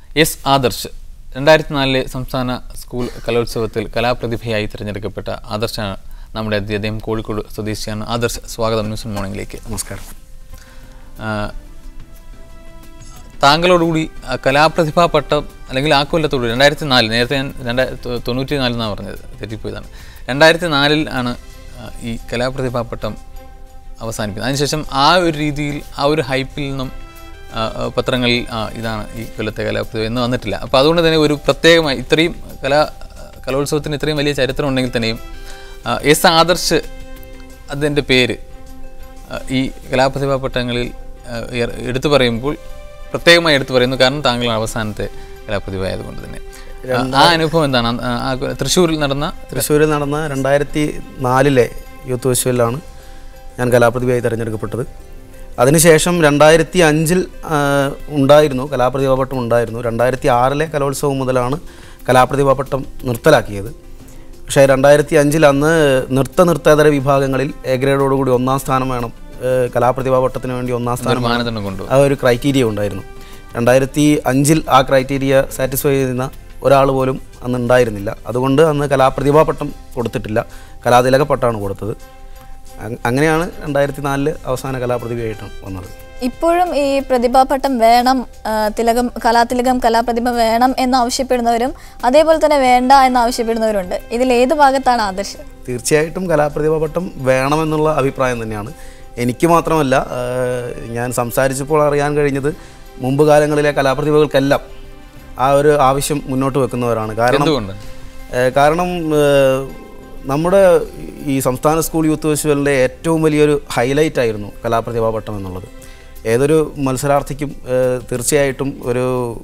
S Adarsh രണ്ടായിരത്തി നാലിലെ സംസ്ഥാന school കലോത്സവത്തിൽ കലാപ്രതിഭയായി തിരഞ്ഞെടുക്കപ്പെട്ട ആദർശാണ് നമ്മുടെ അതിഥി അദ്ദേഹം കോഴിക്കോട് സ്വദേശിയാണ് ആദർശ് സ്വാഗതം ന്യൂസ് മോർണിംഗിലേക്ക് നമസ്കാരം ആ, താങ്കളോടുകൂടി ആ കലാപ്രതിഭാ പട്ടം അല്ലെങ്കിൽ ആ കൊല്ലത്തോടുകൂടി രണ്ടായിരത്തി നാല് നേരത്തെ ഞാൻ രണ്ടായിരത്തി തൊണ്ണൂറ്റി നാലിനാണ് പറഞ്ഞത് തെറ്റിപ്പോയതാണ് രണ്ടായിരത്തി നാലിൽ ആണ് ആ, ഈ കലാപ്രതിഭാ പട്ടം അവസാനിപ്പിക്കുന്നത് അതിനുശേഷം ആ ഒരു രീതിയിൽ ആ ഒരു ഹൈപ്പിൽ നിന്നും ആ, ആ, പത്രങ്ങളിൽ ആ, ഇതാണ് ഈ കൊല്ലത്തെ കലാപ്രതിഭ എന്ന് വന്നിട്ടില്ല അപ്പോൾ അതുകൊണ്ട് തന്നെ ഒരു പ്രത്യേകമായി ഇത്രയും കലാ കലോത്സവത്തിന് ഇത്രയും വലിയ ചരിത്രം ഉണ്ടെങ്കിൽ തന്നെയും ആ, എസ് ആദർശ് അതിൻ്റെ പേര് ആ, ഈ കലാപ്രതിഭാ പട്ടങ്ങളിൽ ആ, എ- എടുത്തു പറയുമ്പോൾ പ്രത്യേകമായി എടുത്തു പറയുന്നു കാരണം താങ്കളാണ് അവസാനത്തെ കലാപ്രതിഭ ആയതുകൊണ്ട് തന്നെ ആ, ആ അനുഭവം എന്താണ് അന്ന് ആ- ആ തൃശ്ശൂരിൽ നടന്ന തൃശ്ശൂരിൽ നടന്ന രണ്ടായിരത്തി നാലിലെ യൂത്ത് ഫെസ്റ്റിവലിലാണ് ഞാൻ കലാപ്രതിഭയായി തിരഞ്ഞെടുക്കപ്പെട്ടത് അതിനുശേഷം രണ്ടായിരത്തി അഞ്ചിൽ ഉണ്ടായിരുന്നു കലാപ്രതിഭാപട്ടം ഉണ്ടായിരുന്നു രണ്ടായിരത്തി ആറിലെ കലോത്സവം മുതലാണ് കലാപ്രതിഭാപട്ടം നിർത്തലാക്കിയത് പക്ഷേ രണ്ടായിരത്തി അഞ്ചിൽ അന്ന് നൃത്ത നൃത്തേതര വിഭാഗങ്ങളിൽ എ ഗ്രേഡോടുകൂടി ഒന്നാം സ്ഥാനം വേണം ഏഹ് കലാപ്രതിഭാപട്ടത്തിന് വേണ്ടി ഒന്നാം സ്ഥാനം ഒരു വേണം. മാനദണ്ഡം കൊണ്ടു ആ ഒരു ക്രൈറ്റീരിയ ഉണ്ടായിരുന്നു രണ്ടായിരത്തി അഞ്ചിൽ ആ ക്രൈറ്റീരിയ സാറ്റിസ്ഫൈ ചെയ്യുന്ന ഒരാൾ പോലും അന്ന് ഉണ്ടായിരുന്നില്ല അതുകൊണ്ട് അന്ന് കലാപ്രതിഭാ പട്ടം കൊടുത്തിട്ടില്ല കലാതിലക പട്ടമാണ് കൊടുത്തത് അങ്- അങ്ങനെയാണ് രണ്ടായിരത്തി നാലില് അവസാന കലാപ്രതിഭയായിട്ട് വന്നത് ഇപ്പോഴും ഈ പ്രതിഭാപട്ടം വേണം ആ, തിലകം കലാതിലകം കലാപ്രതിഭ വേണം എന്ന് ആവശ്യപ്പെടുന്നവരും അതേപോലെ തന്നെ വേണ്ട എന്ന് ആവശ്യപ്പെടുന്നവരുണ്ട് ഇതിൽ ഏത് ഭാഗത്താണ് ആദർശം തീർച്ചയായിട്ടും കലാപ്രതിഭാ പട്ടം വേണമെന്നുള്ള അഭിപ്രായം തന്നെയാണ് എനിക്ക് മാത്രമല്ല ആ, ഞാൻ സംസാരിച്ചപ്പോൾ അറിയാൻ കഴിഞ്ഞത് മുമ്പ് കാലങ്ങളിലെ കലാപ്രതിഭകൾക്കെല്ലാം ആ ഒരു ആവശ്യം മുന്നോട്ട് വെക്കുന്നവരാണ് കാരണം എന്തുകൊണ്ട് ഏഹ് കാരണം ഏഹ് നമ്മുടെ ഈ സംസ്ഥാന സ്കൂൾ യൂത്ത് ഫെസ്റ്റിവലിൻ്റെ ഏറ്റവും വലിയൊരു ഹൈലൈറ്റ് ആയിരുന്നു കലാപ്രതിഭാ പട്ടം എന്നുള്ളത് ഏതൊരു മത്സരാർത്ഥിക്കും ഏഹ് തീർച്ചയായിട്ടും ഒരു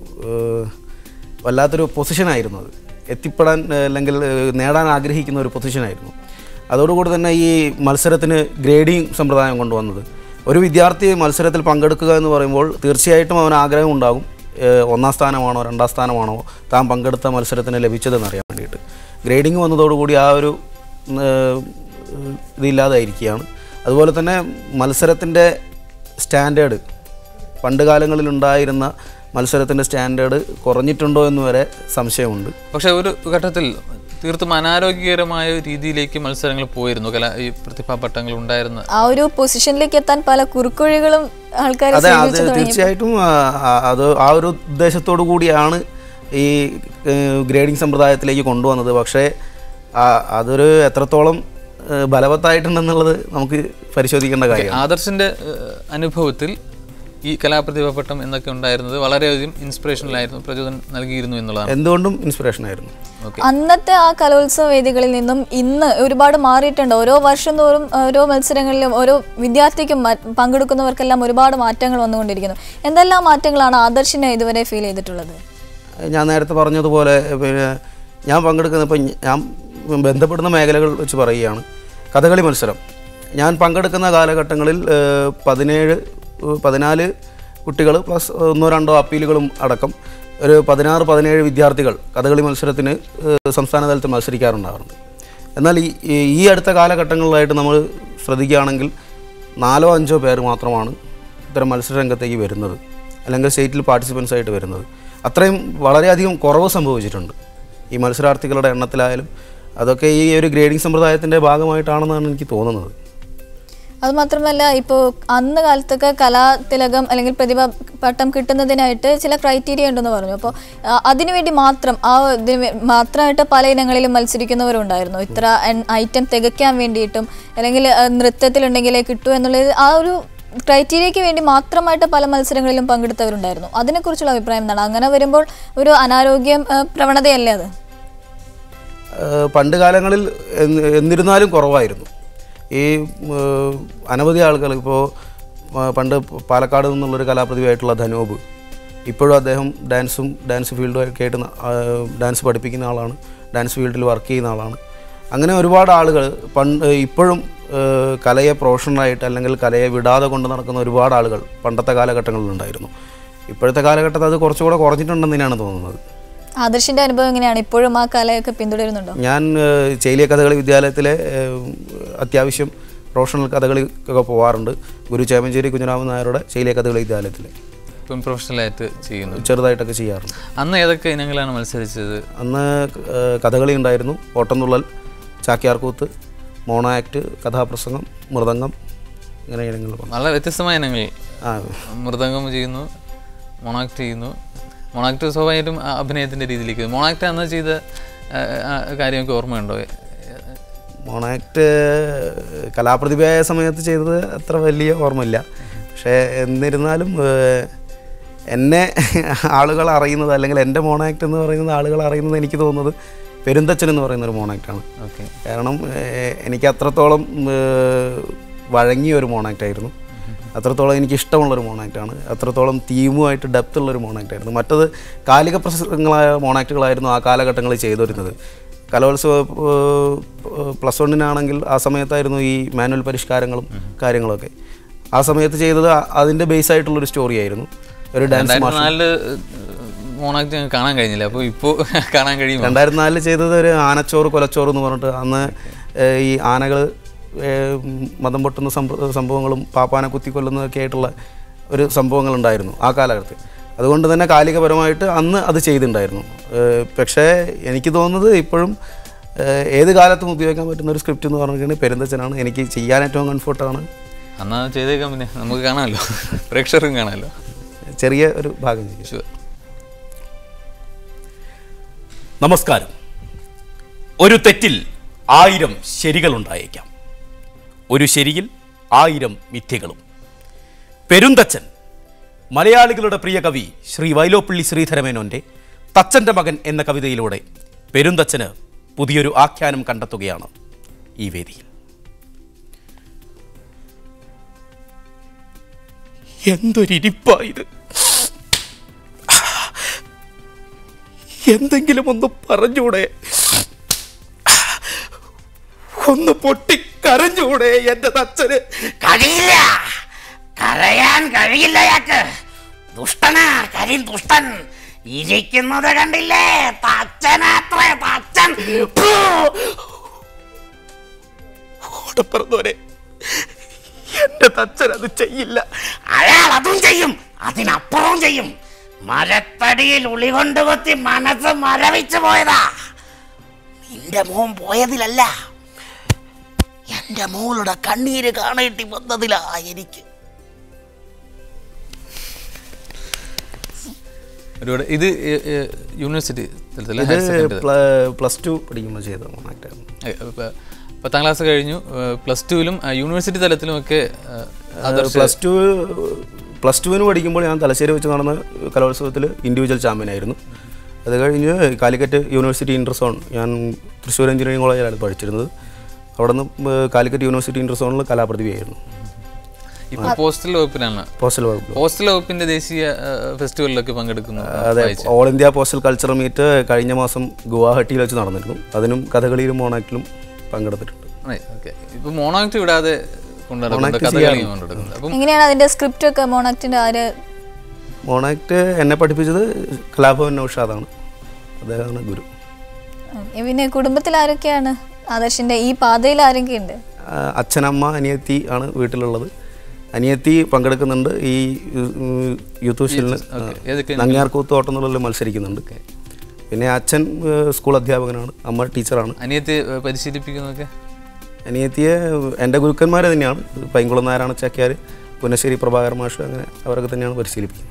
ഏഹ് വല്ലാത്തൊരു പൊസിഷനായിരുന്നു അത് എത്തിപ്പെടാൻ ഏഹ് അല്ലെങ്കിൽ ഏഹ് നേടാൻ ആഗ്രഹിക്കുന്ന ഒരു പൊസിഷനായിരുന്നു അതോടുകൂടി തന്നെ ഈ മത്സരത്തിന് ഗ്രേഡിംഗ് സമ്പ്രദായം കൊണ്ടുവന്നത് ഒരു വിദ്യാർത്ഥി മത്സരത്തിൽ പങ്കെടുക്കുക എന്ന് പറയുമ്പോൾ തീർച്ചയായിട്ടും അവന് ആഗ്രഹം ഉണ്ടാകും ഏഹ് ഒന്നാം സ്ഥാനമാണോ രണ്ടാം സ്ഥാനമാണോ താൻ പങ്കെടുത്ത മത്സരത്തിന് ലഭിച്ചതെന്ന് അറിയാൻ വേണ്ടിയിട്ട് ഗ്രേഡിംഗ് വന്നതോടുകൂടി ആ ഒരു ഏഹ്, ഇതില്ലാതായിരിക്കുകയാണ് അതുപോലെ തന്നെ മത്സരത്തിൻ്റെ സ്റ്റാൻഡേർഡ് പണ്ട് കാലങ്ങളിൽ ഉണ്ടായിരുന്ന മത്സരത്തിൻ്റെ സ്റ്റാൻഡേർഡ് കുറഞ്ഞിട്ടുണ്ടോ എന്ന് വരെ സംശയമുണ്ട് പക്ഷെ ഒരു ഘട്ടത്തിൽ തീർത്തും അനാരോഗ്യകരമായ രീതിയിലേക്ക് മത്സരങ്ങൾ പോയിരുന്നു കല ഈ പ്രതിഭാ പട്ടങ്ങൾ ഉണ്ടായിരുന്ന ആ ഒരു പൊസിഷനിലേക്ക് എത്താൻ പല കുറുക്കുഴികളും ആൾക്കാർ അതെ അത് തീർച്ചയായിട്ടും ആ, ആ, അത് ആ ഒരു ഉദ്ദേശത്തോടു കൂടിയാണ് ഈ ഗ്രേഡിംഗ് സമ്പ്രദായത്തിലേക്ക് കൊണ്ടുവന്നത് പക്ഷേ ആ, അതൊരു എത്രത്തോളം ഏഹ്, ബലവത്തായിട്ടുണ്ടെന്നുള്ളത് നമുക്ക് പരിശോധിക്കേണ്ട കാര്യമാണ് ആദർശിന്റെ ഏഹ്, അനുഭവത്തിൽ ഈ കലാപ്രതിഭാ പട്ടം എന്നൊക്കെ ഉണ്ടായിരുന്നത് വളരെയധികം ഇൻസ്പിറേഷനിലായിരുന്നു പ്രചോദനം നൽകിയിരുന്നു എന്നുള്ളതാണ് എന്തുകൊണ്ടും ഇൻസ്പിറേഷൻ ആയിരുന്നു ഓക്കെ അന്നത്തെ ആ കലോത്സവ വേദികളിൽ നിന്നും ഇന്ന് ഒരുപാട് മാറിയിട്ടുണ്ട് ഓരോ വർഷം തോറും ഓരോ മത്സരങ്ങളിലും ഓരോ വിദ്യാർത്ഥിക്കും മ- പങ്കെടുക്കുന്നവർക്കെല്ലാം ഒരുപാട് മാറ്റങ്ങൾ വന്നുകൊണ്ടിരിക്കുന്നു എന്തെല്ലാം മാറ്റങ്ങളാണ് ആദർശിനെ ഇതുവരെ ഫീൽ ചെയ്തിട്ടുള്ളത് ഞാൻ നേരത്തെ പറഞ്ഞതുപോലെ പിന്നെ ഞാൻ പങ്കെടുക്കുന്ന ഇപ്പം ഞാൻ ബന്ധപ്പെടുന്ന മേഖലകൾ വെച്ച് പറയുകയാണ് കഥകളി മത്സരം ഞാൻ പങ്കെടുക്കുന്ന കാലഘട്ടങ്ങളിൽ ഏഹ്, പതിനേഴ് ഏഹ്, പതിനാല് കുട്ടികൾ പ്ലസ് ഒന്നോ രണ്ടോ അപ്പീലുകളും അടക്കം ഒരു പതിനാറ് പതിനേഴ് വിദ്യാർത്ഥികൾ കഥകളി മത്സരത്തിന് ഏഹ്, സംസ്ഥാന തലത്തിൽ മത്സരിക്കാറുണ്ടാകാറുണ്ട് എന്നാൽ ഈ ഈ- ഈ അടുത്ത കാലഘട്ടങ്ങളിലായിട്ട് നമ്മൾ ശ്രദ്ധിക്കുകയാണെങ്കിൽ നാലോ അഞ്ചോ പേര് മാത്രമാണ് ഇത്തരം മത്സര രംഗത്തേക്ക് വരുന്നത് അല്ലെങ്കിൽ സ്റ്റേറ്റിൽ പാർട്ടിസിപ്പൻസ് ആയിട്ട് വരുന്നത് അത്രയും വളരെയധികം കുറവ് സംഭവിച്ചിട്ടുണ്ട് ഈ മത്സരാർത്ഥികളുടെ എണ്ണത്തിലായാലും അതൊക്കെ ഈ ഒരു ഗ്രേഡിംഗ് സമ്പ്രദായത്തിൻ്റെ ഭാഗമായിട്ടാണെന്നാണ് എനിക്ക് തോന്നുന്നത് അത് മാത്രമല്ല ഇപ്പോൾ അന്ന് കാലത്തൊക്കെ കലാതിലകം അല്ലെങ്കിൽ പ്രതിഭ പട്ടം കിട്ടുന്നതിനായിട്ട് ചില ക്രൈറ്റീരിയ ഉണ്ടെന്ന് പറഞ്ഞു അപ്പോൾ അതിനുവേണ്ടി മാത്രം ആ ഇതിന് വേ- മാത്രമായിട്ട് പല ഇനങ്ങളിലും മത്സരിക്കുന്നവരുണ്ടായിരുന്നു ഇത്ര ഐറ്റം തികയ്ക്കാൻ വേണ്ടിയിട്ടും അല്ലെങ്കിൽ ആ, നൃത്തത്തിലുണ്ടെങ്കിലേ കിട്ടൂ എന്നുള്ളത് ആ ഒരു ക്രൈറ്റീരിയയ്ക്ക് വേണ്ടി മാത്രമായിട്ട് പല മത്സരങ്ങളിലും പങ്കെടുത്തവരുണ്ടായിരുന്നു അതിനെക്കുറിച്ചുള്ള അഭിപ്രായം എന്താണ് അങ്ങനെ വരുമ്പോൾ ഒരു അനാരോഗ്യം ആ, പ്രവണതയല്ലേ അത് ഏഹ് പണ്ട് കാലങ്ങളിൽ എന്ന് എന്നിരുന്നാലും കുറവായിരുന്നു ഈ ഏഹ് അനവധി ആളുകൾ ഇപ്പോൾ പണ്ട് പാലക്കാട് നിന്നുള്ളൊരു കലാപ്രതിഭയായിട്ടുള്ള ധനൂപ് ഇപ്പോഴും അദ്ദേഹം ഡാൻസും ഡാൻസ് ഫീൽഡുമൊക്കെ ആയിട്ട് ന- ആ, ഡാൻസ് പഠിപ്പിക്കുന്ന ആളാണ് ഡാൻസ് ഫീൽഡിൽ വർക്ക് ചെയ്യുന്ന ആളാണ് അങ്ങനെ ഒരുപാട് ആളുകൾ പണ്ട് ഇപ്പോഴും ഏഹ് കലയെ പ്രൊഫഷണലായിട്ട് അല്ലെങ്കിൽ കലയെ വിടാതെ കൊണ്ട് നടക്കുന്ന ഒരുപാട് ആളുകൾ പണ്ടത്തെ കാലഘട്ടങ്ങളിലുണ്ടായിരുന്നു ഇപ്പോഴത്തെ കാലഘട്ടത്തിൽ അത് കുറച്ചുകൂടെ കുറഞ്ഞിട്ടുണ്ടെന്ന് തന്നെയാണ് തോന്നുന്നത് ആദർശിന്റെ അനുഭവം എങ്ങനെയാണ് ഇപ്പോഴും ആ കലയൊക്കെ പിന്തുടരുന്നുണ്ടോ ഞാൻ ഏഹ്, ചേലിയ കഥകളി വിദ്യാലയത്തിലെ ഏഹ്, അത്യാവശ്യം പ്രൊഫഷണൽ കഥകളിക്കൊക്കെ പോകാറുണ്ട് ഗുരു ചേമഞ്ചേരി കുഞ്ഞിരാമൻ നായരുടെ ചേലിയ കഥകളി വിദ്യാലയത്തിൽ ഇപ്പം പ്രൊഫഷണലായിട്ട് ചെയ്യുന്നു ചെറുതായിട്ടൊക്കെ ചെയ്യാറുണ്ട് അന്ന് ഏതൊക്കെ ഇനങ്ങളാണ് മത്സരിച്ചത് അന്ന് ഏഹ്, കഥകളി ഉണ്ടായിരുന്നു ഓട്ടംതുള്ളൽ ചാക്യാർകൂത്ത് മോണോ ആക്ട് കഥാപ്രസംഗം മൃദംഗം ഇങ്ങനെ ഇനങ്ങൾ വന്നു വളരെ വ്യത്യസ്തമായ ഇനങ്ങൾ ആ മൃദംഗം ചെയ്യുന്നു മൊണാക്ട് ചെയ്യുന്നു മൊണാക്ട് സ്വാഭാവികമായിട്ടും ആ അഭിനയത്തിൻ്റെ രീതിയിലേക്ക് വരും. മൊണാക്ട് അന്ന് ചെയ്ത ആ, ആ, കാര്യമൊക്കെ ഓർമ്മയുണ്ടോ മോണോ ആക്ട് കലാപ്രതിഭയായ സമയത്ത് ചെയ്തത് അത്ര വലിയ ഓർമ്മയില്ല പക്ഷേ എന്നിരുന്നാലും ഏഹ്, എന്നെ ആളുകൾ അറിയുന്നത് അല്ലെങ്കിൽ എൻ്റെ മോണോ ആക്ട് എന്ന് പറയുന്നത് ആളുകൾ അറിയുന്നത് എനിക്ക് തോന്നുന്നത് പെരുന്തച്ചൻ എന്ന് പറയുന്ന ഒരു മോണോ ആക്ടാണ് ഓക്കെ കാരണം ഏഹ്, എനിക്ക് അത്രത്തോളം ഏഹ്, വഴങ്ങിയ ഒരു മോണാക്റ്റായിരുന്നു അത്രത്തോളം എനിക്ക് ഇഷ്ടമുള്ളൊരു മോണാക്റ്റാണ് അത്രത്തോളം തീമുമായിട്ട് ഡെപ്ത് ഉള്ളൊരു മോണാക്റ്റായിരുന്നു മറ്റത് കാലിക പ്രസംഗങ്ങളായ മോണാക്റ്റുകളായിരുന്നു ആ കാലഘട്ടങ്ങളിൽ ചെയ്തുവരുന്നത് കലോത്സവ പ്ലസ് വണ്ണിനാണെങ്കിൽ ആ സമയത്തായിരുന്നു ഈ മാനുവൽ പരിഷ്കാരങ്ങളും കാര്യങ്ങളൊക്കെ ആ സമയത്ത് ചെയ്തത് അ- അതിൻ്റെ ബേസ് ആയിട്ടുള്ളൊരു സ്റ്റോറി ആയിരുന്നു ഒരു ഡാൻസ് രണ്ടായിരത്തി നാലില് മോണാക്ട് ഞങ്ങൾക്ക് കാണാൻ കഴിഞ്ഞില്ല അപ്പോൾ ഇപ്പോൾ കാണാൻ കഴിയുമോ രണ്ടായിരത്തി നാലിൽ ചെയ്തത് ഒരു ആനച്ചോറ് കൊലച്ചോറ് എന്ന് പറഞ്ഞിട്ട് അന്ന് ഏഹ്, ഈ ആനകൾ മതം പൊട്ടുന്ന സംഭ- സംഭവങ്ങളും പാപ്പാനെ കുത്തിക്കൊല്ലുന്നതൊക്കെ ആയിട്ടുള്ള ഒരു സംഭവങ്ങളുണ്ടായിരുന്നു ആ കാലഘട്ടത്തിൽ അതുകൊണ്ട് തന്നെ കാലികപരമായിട്ട് അന്ന് അത് ചെയ്തിട്ടുണ്ടായിരുന്നു ഏഹ്, പക്ഷേ എനിക്ക് തോന്നുന്നത് ഇപ്പോഴും ഏഹ്, ഏത് കാലത്തും ഉപയോഗിക്കാൻ പറ്റുന്ന ഒരു സ്ക്രിപ്റ്റ് എന്ന് പറഞ്ഞിട്ടുണ്ടെങ്കിൽ പെരുന്തച്ചനാണ് എനിക്ക് ചെയ്യാൻ ഏറ്റവും കംഫർട്ടാണ് അന്നാ ചെയ്തേക്കാം പിന്നെ നമുക്ക് കാണാമല്ലോ പ്രേക്ഷകർക്കും കാണാമല്ലോ ചെറിയ ഒരു ഭാഗം ചെയ്യും ഷുവർ നമസ്കാരം ഒരു തെറ്റിൽ ആയിരം ശരികളുണ്ടായേക്കാം ഒരു ശരിയിൽ ആയിരം മിഥ്യകളും പെരുന്തച്ചൻ മലയാളികളുടെ പ്രിയ കവി ശ്രീ വൈലോപ്പിള്ളി ശ്രീധരമേനോന്റെ തച്ചൻ്റെ മകൻ എന്ന കവിതയിലൂടെ പെരുന്തച്ചന് പുതിയൊരു ആഖ്യാനം കണ്ടെത്തുകയാണ് ഈ വേദിയിൽ എന്തൊരിപ്പായത് എന്തെങ്കിലും ഒന്ന് പറഞ്ഞൂടെ ഒന്ന് പൊട്ടി കരഞ്ഞൂടെ എന്റെ തച്ചന് കഴിയില്ല കരയാൻ കഴിയില്ല അയാൾക്ക് ദുഷ്ടനാ കരിൻ ദുഷ്ടൻ ഇരിക്കുന്നത് കണ്ടില്ലേ തച്ചനാത്രേ തച്ചൻ ഫൂ! ഓടപ്പറന്നോരെ എന്റെ തച്ചൻ അത് ചെയ്യില്ല അയാൾ അതും ചെയ്യും അതിനപ്പുറവും ചെയ്യും മരത്തടിയിൽ ഉളി കൊണ്ട് കുത്തി മനസ്സ് മരവിച്ചു പോയതാ നിന്റെ മോൻ പോയതിലല്ല എന്റെ മോളുടെ കണ്ണീര് കാണേണ്ടി വന്നതിലാ എനിക്ക് ഒരുപാട് ഇത് ഏ- ഏ, യൂണിവേഴ്സിറ്റി തലത്തില് ഇത് ഹയർ സെക്കൻഡറി പ്ലസ് ടു പഠിക്കുമ്പോൾ ചെയ്ത മോണാക്റ്റായിരുന്നു ഏ, പ- പത്താം ക്ലാസ് കഴിഞ്ഞു പ്ലസ് ടുവിലും യൂണിവേഴ്സിറ്റി തലത്തിലും ഒക്കെ ആദർശ പ്ലസ് ടു പ്ലസ് ടുവിന് പഠിക്കുമ്പോൾ ഞാൻ തലശ്ശേരി വെച്ച് നടന്ന കലോത്സവത്തിൽ ഇൻഡിവിജ്വൽ ചാമ്പ്യൻ ആയിരുന്നു അത് കഴിഞ്ഞ് കാലിക്കറ്റ് യൂണിവേഴ്സിറ്റി ഇൻ്റർസോൺ ഞാൻ തൃശ്ശൂർ എഞ്ചിനീയറിംഗ് കോളേജിലാണ് പഠിച്ചിരുന്നത് അവിടെ നിന്ന് കാലിക്കറ്റ് യൂണിവേഴ്സിറ്റി ഇൻ്റർസോണിൽ കലാപ്രതിഭയായിരുന്നു ഇപ്പോൾ പോസ്റ്റൽ വകുപ്പിലാണ് പോസ്റ്റൽ വകുപ്പ് പോസ്റ്റൽ വകുപ്പിന്റെ ദേശീയ ആ, ഫെസ്റ്റിവലിലൊക്കെ പങ്കെടുക്കുന്നു അതെ വായിച്ചു. All India postal cultural meet കഴിഞ്ഞ മാസം ഗുവാഹട്ടിയിൽ വെച്ച് നടന്നിരുന്നു അതിനും കഥകളിയിലും മോണാക്റ്റിലും പങ്കെടുത്തിട്ടുണ്ട് അതെ, ഓക്കേ. ഇപ്പൊ മോണോആക്ട് വിടാതെ കൊണ്ടുനടക്കുന്നുണ്ട് മോണോആക്ട് കഥകളിയും കൊണ്ടുനടക്കുന്നുണ്ട് അപ്പം എങ്ങനെയാണ് അതിന്റെ സ്ക്രിപ്റ്റ് ഒക്കെ മോണാക്ടിന്റെ ആര് മോണാക്റ്റ് എന്നെ പഠിപ്പിച്ചത് കലാഭവൻ നൌഷാദാണ് അദ്ദേഹമാണ് ഗുരു ഉം, പിന്നെ കുടുംബത്തിൽ ആരൊക്കെയാണ് ആദർശിന്റെ ഈ പാതയിൽ ആരൊക്കെയുണ്ട് ആ, അച്ഛനമ്മ അനിയത്തി ആണ് വീട്ടിലുള്ളത് അനിയത്തി പങ്കെടുക്കുന്നുണ്ട് ഈ ഉം, യൂത്ത് ഫെസ്റ്റിവലിന് ഏതൊക്കെ നങ്ങ്യാർകൂത്ത് ഓട്ടംതുള്ളലിൽ മത്സരിക്കുന്നുണ്ട് പിന്നെ അച്ഛൻ ഏഹ്, സ്കൂൾ അധ്യാപകനാണ് അമ്മ ടീച്ചറാണ് അനിയത്തെ ഏ, പരിശീലിപ്പിക്കുന്നതൊക്കെ അനിയത്തിയെ എൻ്റെ ഗുരുക്കന്മാർ തന്നെയാണ് പൈങ്കുളം നാരായണ ചാക്യാർ പുനശ്ശേരി പ്രഭാകർ മാഷ് അങ്ങനെ അവരൊക്കെ തന്നെയാണ് പരിശീലിപ്പിക്കുന്നത്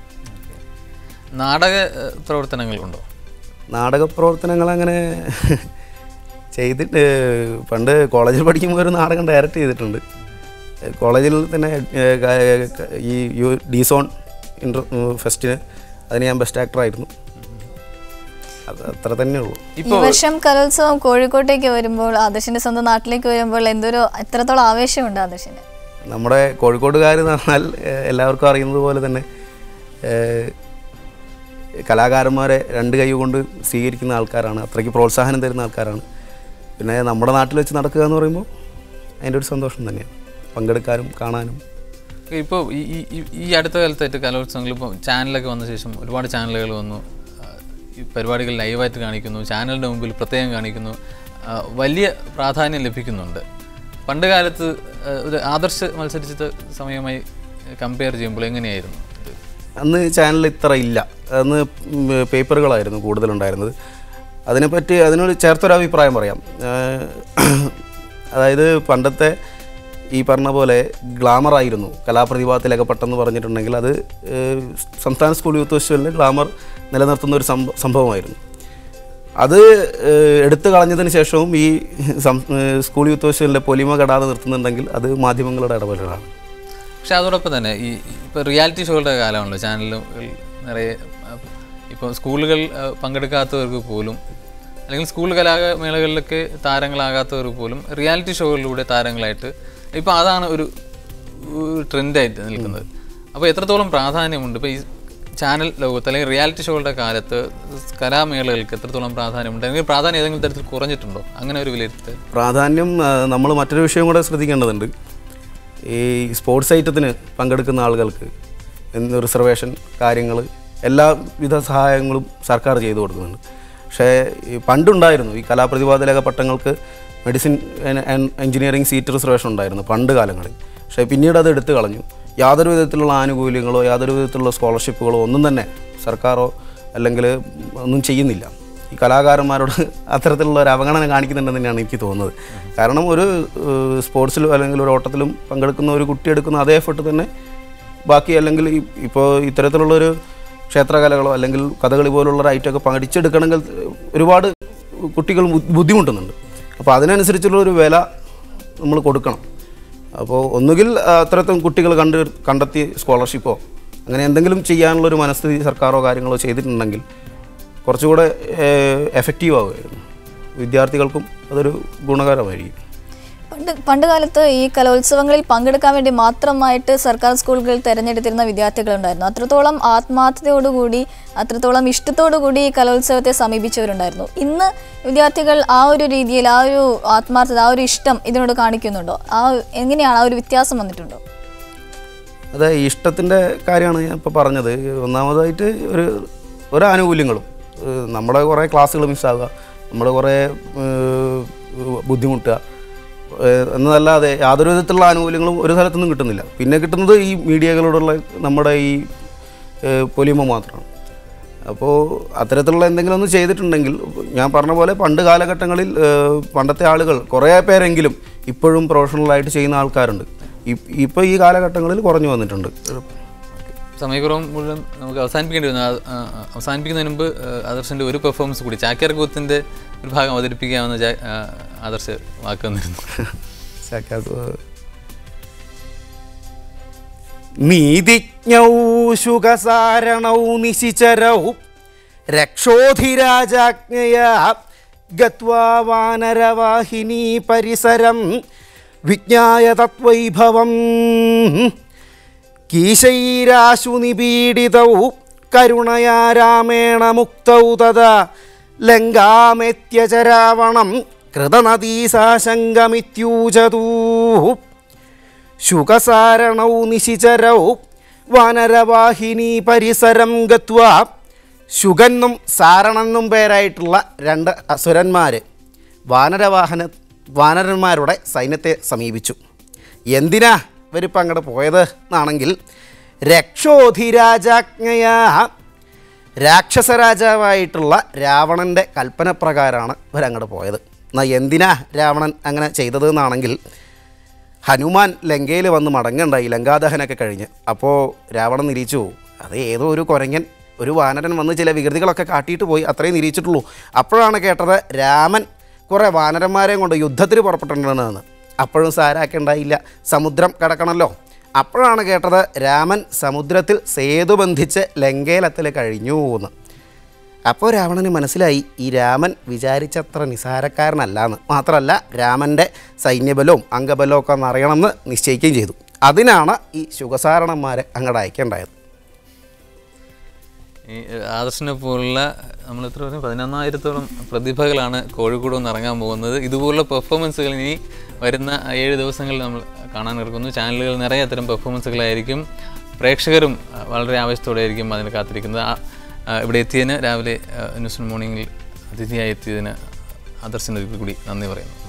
നാടക ഏ, പ്രവർത്തനങ്ങളുണ്ടോ നാടക പ്രവർത്തനങ്ങൾ അങ്ങനെ ചെയ്തിട്ട് പണ്ട് കോളേജിൽ പഠിക്കുമ്പോൾ ഒരു നാടകം ഡയറക്റ്റ് ചെയ്തിട്ടുണ്ട് കോളേജിൽ തന്നെ ഏഹ്, ക- ക- ഈ യു ഡി സോൺ ഇൻ്റർ ഫെസ്റ്റിന് അതിന് ഞാൻ ബെസ്റ്റ് ആക്ടറായിരുന്നു അത് അത്ര തന്നെ ഉള്ളൂ ഈ വർഷം കലോത്സവം കോഴിക്കോട്ടേക്ക് വരുമ്പോൾ ആദർശിന്റെ സ്വന്തം നാട്ടിലേക്ക് വരുമ്പോൾ എന്തൊരു എത്രത്തോളം ആവേശമുണ്ട് ആദർശിന് നമ്മുടെ കോഴിക്കോട്ടുകാർ എന്ന് പറഞ്ഞാൽ ഏഹ്, എല്ലാവർക്കും അറിയുന്നത് പോലെ തന്നെ ഏഹ്, കലാകാരന്മാരെ രണ്ട് കൈ കൊണ്ട് സ്വീകരിക്കുന്ന ആൾക്കാരാണ് അത്രയ്ക്ക് പ്രോത്സാഹനം തരുന്ന ആൾക്കാരാണ് പിന്നെ നമ്മുടെ നാട്ടിൽ വെച്ച് നടക്കുക എന്ന് പറയുമ്പോൾ അതിൻ്റെ ഒരു സന്തോഷം തന്നെയാണ് പങ്കെടുക്കാനും കാണാനും ഇപ്പോൾ ഈ ഈ- ഈ- ഈ അടുത്ത കാലത്തായിട്ട് കലോത്സവങ്ങൾ ഇപ്പോൾ ചാനലൊക്കെ വന്ന ശേഷം ഒരുപാട് ചാനലുകൾ വന്നു ആ, ഈ പരിപാടികൾ ലൈവായിട്ട് കാണിക്കുന്നു ചാനലിൻ്റെ മുമ്പിൽ പ്രത്യേകം കാണിക്കുന്നു ആ, വലിയ പ്രാധാന്യം ലഭിക്കുന്നുണ്ട് പണ്ട് കാലത്ത് ആ, ഒരു ആദർശ മത്സരിച്ച സമയമായി കമ്പയർ ചെയ്യുമ്പോൾ എങ്ങനെയായിരുന്നു ഇത്? അന്ന് ചാനൽ ഇത്ര ഇല്ല അന്ന് ഉം, പേപ്പറുകളായിരുന്നു കൂടുതലുണ്ടായിരുന്നത് അതിനെപ്പറ്റി അതിനോട് ചേർത്തൊരു അഭിപ്രായം പറയാം ഏഹ്, അതായത് പണ്ടത്തെ ഈ പറഞ്ഞ പോലെ ഗ്ലാമർ ആയിരുന്നു കലാപ്രതിഭാ തിലകപ്പെട്ടെന്ന് പറഞ്ഞിട്ടുണ്ടെങ്കിൽ അത് ഏഹ്, സംസ്ഥാന സ്കൂൾ യൂത്ത് ഫെസ്റ്റിവലിൽ ഗ്ലാമർ നിലനിർത്തുന്ന ഒരു സംഭ- സംഭവമായിരുന്നു അത് ഏഹ്, എടുത്തു കളഞ്ഞതിന് ശേഷവും ഈ സം- ഏഹ്, സ്കൂൾ യൂത്ത് ഫെസ്റ്റിവലിലെ പൊലിമ കെടാതെ നിർത്തുന്നുണ്ടെങ്കിൽ അത് മാധ്യമങ്ങളുടെ ഇടപെടലാണ് പക്ഷെ അതോടൊപ്പം തന്നെ ഈ ഇപ്പോൾ റിയാലിറ്റി ഷോകളുടെ കാലമാണല്ലോ ചാനലുകൾ നിറയെ ഇപ്പോൾ സ്കൂളുകൾ ആ, പങ്കെടുക്കാത്തവർക്ക് പോലും അല്ലെങ്കിൽ സ്കൂൾ കലാമേളകളിലൊക്കെ താരങ്ങളാകാത്തവർക്ക് പോലും റിയാലിറ്റി ഷോകളിലൂടെ താരങ്ങളായിട്ട് ഇപ്പോൾ അതാണ് ഒരു ട്രെൻഡായിട്ട് നിൽക്കുന്നത് അപ്പോൾ എത്രത്തോളം പ്രാധാന്യമുണ്ട് ഇപ്പോൾ ഈ ചാനൽ ലോകത്ത് അല്ലെങ്കിൽ റിയാലിറ്റി ഷോകളുടെ കാലത്ത് കലാമേളകൾക്ക് എത്രത്തോളം പ്രാധാന്യമുണ്ട് അല്ലെങ്കിൽ പ്രാധാന്യം ഏതെങ്കിലും തരത്തിൽ കുറഞ്ഞിട്ടുണ്ടോ അങ്ങനെ ഒരു വിലയിരുത്തൽ പ്രാധാന്യം നമ്മൾ മറ്റൊരു വിഷയം കൂടെ ശ്രദ്ധിക്കേണ്ടതുണ്ട് ഈ സ്പോർട്സ് ഐറ്റത്തിന് പങ്കെടുക്കുന്ന ആളുകൾക്ക് എന്ത് റിസർവേഷൻ കാര്യങ്ങൾ എല്ലാവിധ സഹായങ്ങളും സർക്കാർ ചെയ്തു കൊടുക്കുന്നുണ്ട് പക്ഷേ ഈ പണ്ടുണ്ടായിരുന്നു ഈ കലാപ്രതിഭാതിലക പട്ടങ്ങൾക്ക് മെഡിസിൻ എഞ്ചിനീയറിംഗ് സീറ്റ് റിസർവേഷൻ ഉണ്ടായിരുന്നു പണ്ട് കാലങ്ങളിൽ പക്ഷേ പിന്നീട് അത് എടുത്തു കളഞ്ഞു യാതൊരു വിധത്തിലുള്ള ആനുകൂല്യങ്ങളോ യാതൊരു വിധത്തിലുള്ള സ്കോളർഷിപ്പുകളോ ഒന്നും തന്നെ സർക്കാരോ അല്ലെങ്കിൽ ഒന്നും ചെയ്യുന്നില്ല ഈ കലാകാരന്മാരോട് അത്തരത്തിലുള്ള ഒരു അവഗണന കാണിക്കുന്നുണ്ടെന്ന് തന്നെയാണ് എനിക്ക് തോന്നുന്നത് കാരണം ഒരു ഏഹ്, സ്പോർട്സിലും അല്ലെങ്കിൽ ഒരു ഓട്ടത്തിലും പങ്കെടുക്കുന്ന ഒരു കുട്ടി എടുക്കുന്ന അതേ എഫർട്ട് തന്നെ ബാക്കി അല്ലെങ്കിൽ ഈ- ഇപ്പോൾ ഇത്തരത്തിലുള്ളൊരു ക്ഷേത്രകലകളോ അല്ലെങ്കിൽ കഥകളി പോലുള്ള ഒരു ഐറ്റമൊക്കെ പഠിച്ചെടുക്കണമെങ്കിൽ ഒരുപാട് കുട്ടികൾ ബു- ബുദ്ധിമുട്ടുന്നുണ്ട് അപ്പോൾ അതിനനുസരിച്ചുള്ള ഒരു വില നമ്മൾ കൊടുക്കണം അപ്പോൾ ഒന്നുകിൽ ആ, അത്തരത്തിൽ കുട്ടികൾ കണ്ട് കണ്ടെത്തി സ്കോളർഷിപ്പോ അങ്ങനെ എന്തെങ്കിലും ചെയ്യാനുള്ളൊരു മനസ്ഥിതി സർക്കാരോ കാര്യങ്ങളോ ചെയ്തിട്ടുണ്ടെങ്കിൽ കുറച്ചുകൂടെ എഫക്റ്റീവ് ആവുമായിരുന്നു വിദ്യാർത്ഥികൾക്കും അതൊരു ഗുണകരമായിരിക്കും പണ്ട് പണ്ട് കാലത്ത് ഈ കലോത്സവങ്ങളിൽ പങ്കെടുക്കാൻ വേണ്ടി മാത്രമായിട്ട് സർക്കാർ സ്കൂളുകൾ തിരഞ്ഞെടുത്തിരുന്ന വിദ്യാർത്ഥികളുണ്ടായിരുന്നു അത്രത്തോളം ആത്മാർത്ഥതയോടുകൂടി അത്രത്തോളം ഇഷ്ടത്തോടുകൂടി ഈ കലോത്സവത്തെ സമീപിച്ചവരുണ്ടായിരുന്നു ഇന്ന് വിദ്യാർത്ഥികൾ ആ ഒരു രീതിയിൽ ആ ഒരു ആത്മാർത്ഥത ആ ഒരു ഇഷ്ടം ഇതിനോട് കാണിക്കുന്നുണ്ടോ ആ എങ്ങനെയാണ് ആ ഒരു വ്യത്യാസം വന്നിട്ടുണ്ടോ അതെ ഈ ഇഷ്ടത്തിൻ്റെ കാര്യമാണ് ഞാൻ ഇപ്പോൾ പറഞ്ഞത് ഒന്നാമതായിട്ട് ഒരു ഒരു ആനുകൂല്യങ്ങളും ഏഹ് നമ്മുടെ കുറേ ക്ലാസ്സുകൾ മിസ്സാകുക നമ്മുടെ കുറേ ഏഹ്, ബുദ്ധിമുട്ടുക ഏഹ് എന്നതല്ലാതെ യാതൊരു വിധത്തിലുള്ള ആനുകൂല്യങ്ങളും ഒരു സ്ഥലത്തുനിന്നും കിട്ടുന്നില്ല പിന്നെ കിട്ടുന്നത് ഈ മീഡിയകളോടുള്ള നമ്മുടെ ഈ ഏഹ്, പൊലിമ മാത്രമാണ് അപ്പോൾ അത്തരത്തിലുള്ള എന്തെങ്കിലും ഒന്ന് ചെയ്തിട്ടുണ്ടെങ്കിൽ ഞാൻ പറഞ്ഞ പോലെ പണ്ട് കാലഘട്ടങ്ങളിൽ ഏഹ്, പണ്ടത്തെ ആളുകൾ കുറേ പേരെങ്കിലും ഇപ്പോഴും പ്രൊഫഷണലായിട്ട് ചെയ്യുന്ന ആൾക്കാരുണ്ട് ഇപ്പോൾ ഈ കാലഘട്ടങ്ങളിൽ കുറഞ്ഞു വന്നിട്ടുണ്ട് സമയക്കുറവും മുഴുവൻ നമുക്ക് അവസാനിപ്പിക്കേണ്ടി വന്നു ആ- ആ- ആ- അവസാനിപ്പിക്കുന്നതിന് മുമ്പ് ആ, ആദർശിൻ്റെ ഒരു പെർഫോമൻസ് കൂടി ചാക്യാർ കൂത്തിൻ്റെ ഒരു ഭാഗം അവതരിപ്പിക്കാമെന്ന് ജാ- ആ, ആദർശ് വാക്ക് തന്നിരുന്നു നീതിജ്ഞൗ ശുഖസാരണൗ നിശിചരൗ രക്ഷോധിരാജാജ്ഞയാ ഗത്വാ വാനരവാഹിനി പരിസരം വിജ്ഞായ തത്വൈഭവം കീശൈരാശു നിപീഡിതൗ കരുണയാ രാമേണ മുക്തൗ തഥാ ലങ്കാമെത്യച രാവണം കൃതനദീസാശങ്കമിത്യൂചതൂ ശുകസാരണൗ നിശിചരൗ വാനരവാഹിനി പരിസരം ഗത്വാ ശുഗെന്നും സാരണെന്നും പേരായിട്ടുള്ള രണ്ട് അസുരന്മാർ വാനരവാഹന വാനരന്മാരുടെ സൈന്യത്തെ സമീപിച്ചു എന്തിനാ ഇവരിപ്പോൾ അങ്ങോട്ട് പോയത് എന്നാണെങ്കിൽ രക്ഷോധിരാജാജ്ഞയാ രാക്ഷസരാജാവായിട്ടുള്ള രാവണൻ്റെ കൽപ്പന പ്രകാരമാണ് ഇവരങ്ങോട്ട് പോയത് എന്നാൽ എന്തിനാ രാവണൻ അങ്ങനെ ചെയ്തത് എന്നാണെങ്കിൽ ഹനുമാൻ ലങ്കയിൽ വന്ന് മടങ്ങണ്ടായി ലങ്കാദഹനൊക്കെ കഴിഞ്ഞ് അപ്പോൾ രാവണൻ നിരീച്ചു അത് ഏതോ ഒരു കുരങ്ങൻ ഒരു വാനരൻ വന്ന് ചില വികൃതികളൊക്കെ കാട്ടിയിട്ട് പോയി അത്രയും നിരീച്ചിട്ടുള്ളൂ അപ്പോഴാണ് കേട്ടത് രാമൻ കുറേ വാനരന്മാരെയും കൊണ്ട് യുദ്ധത്തിന് പുറപ്പെട്ടിട്ടുണ്ടെന്ന് അപ്പോഴും സാരാക്കുണ്ടായില്ല സമുദ്രം കടക്കണമല്ലോ അപ്പോഴാണ് കേട്ടത് രാമൻ സമുദ്രത്തിൽ സേതു ബന്ധിച്ച് ലങ്കയിലെത്തൽ കഴിഞ്ഞു എന്ന് അപ്പോൾ രാവണന് മനസ്സിലായി ഈ രാമൻ വിചാരിച്ചത്ര നിസാരക്കാരനല്ല എന്ന് മാത്രമല്ല രാമൻ്റെ സൈന്യബലവും അംഗബലവും ഒക്കെ ഒന്ന് അറിയണമെന്ന് നിശ്ചയിക്കുകയും ചെയ്തു അതിനാണ് ഈ ശുഖസാരണന്മാരെ അങ്ങോട്ട് അയക്കേണ്ടായത് ഈ ആദർശിനെ പോലുള്ള നമ്മൾ എത്ര പറയും പതിനൊന്നായിരത്തോളം പ്രതിഭകളാണ് കോഴിക്കോട് നിന്ന് ഇറങ്ങാൻ പോകുന്നത് ഇതുപോലുള്ള പെർഫോമൻസുകൾ ഇനി വരുന്ന ഏഴ് ദിവസങ്ങളിൽ നമ്മൾ കാണാൻ ഇറക്കുന്നു ചാനലുകൾ നിറയെ അത്തരം പെർഫോമൻസുകളായിരിക്കും പ്രേക്ഷകരും ആ, വളരെ ആവശ്യത്തോടെ ആയിരിക്കും അതിന് കാത്തിരിക്കുന്നത് ആ, ആ, ഇവിടെ എത്തിയതിന് രാവിലെ ന്യൂസ് മോർണിംഗിൽ അതിഥിയായി എത്തിയതിന് ആദർശിന് ഒരിക്കൽ കൂടി നന്ദി പറയുന്നു